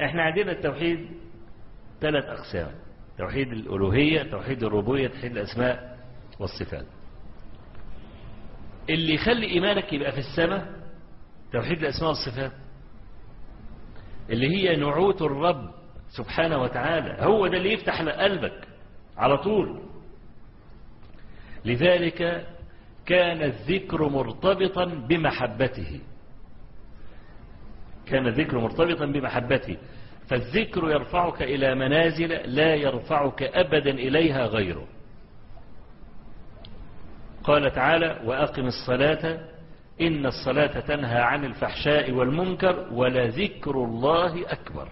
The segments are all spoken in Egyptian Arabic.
احنا عندنا التوحيد ثلاث أقسام توحيد الألوهية توحيد الربوبية توحيد الأسماء والصفات اللي يخلي إيمانك يبقى في السماء توحيد الأسماء والصفات اللي هي نعوت الرب سبحانه وتعالى هو ده اللي يفتح قلبك على طول لذلك كان الذكر مرتبطا بمحبته كان الذكر مرتبطا بمحبته فالذكر يرفعك إلى منازل لا يرفعك أبدا إليها غيره قال تعالى وأقم الصلاة إن الصلاة تنهى عن الفحشاء والمنكر ولذكر الله أكبر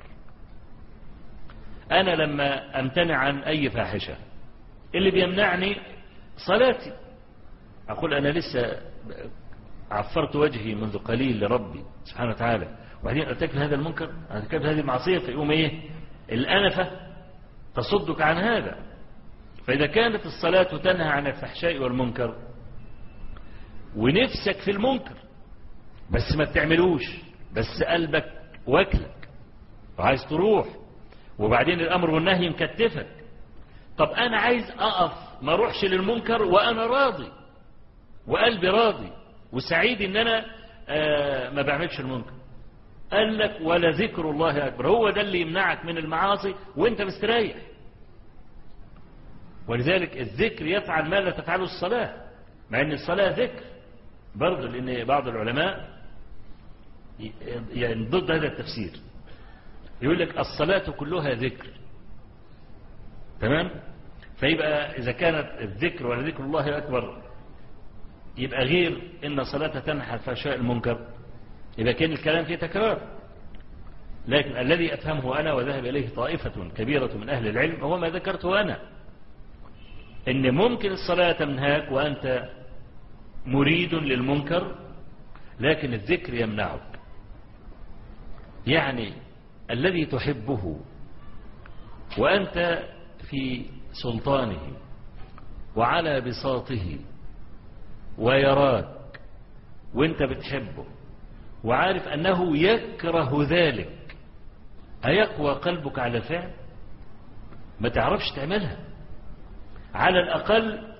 أنا لما أمتنع عن أي فاحشة اللي بيمنعني صلاتي أقول أنا لسه عفرت وجهي منذ قليل لربي سبحانه وتعالى وبعدين ارتكب هذا المنكر ارتكب هذه المعصية فيقوم ايه الأنفة تصدك عن هذا فإذا كانت الصلاة تنهى عن الفحشاء والمنكر ونفسك في المنكر بس ما بتعملوش بس قلبك واكلك وعايز تروح وبعدين الأمر والنهي مكتفك طب أنا عايز أقف ما اروحش للمنكر وأنا راضي وقلبي راضي وسعيد إن أنا آه ما بعملش المنكر قال لك ولا ذكر الله أكبر هو ده اللي يمنعك من المعاصي وانت مستريح ولذلك الذكر يفعل ما لا تفعله الصلاة مع ان الصلاة ذكر برضه لان بعض العلماء يعني ضد هذا التفسير يقول لك الصلاة كلها ذكر تمام فيبقى إذا كانت الذكر ولا ذكر الله أكبر يبقى غير إن صلاة تنحى الفحشاء المنكر يبقى كان الكلام فيه تكرار لكن الذي أفهمه أنا وذهب إليه طائفة كبيرة من أهل العلم هو ما ذكرته أنا إن ممكن الصلاة تنهاك وأنت مريد للمنكر لكن الذكر يمنعك يعني الذي تحبه وأنت في سلطانه وعلى بساطه ويراك وانت بتحبه وعارف أنه يكره ذلك أيقوى قلبك على الفعل ما تعرفش تعملها على الأقل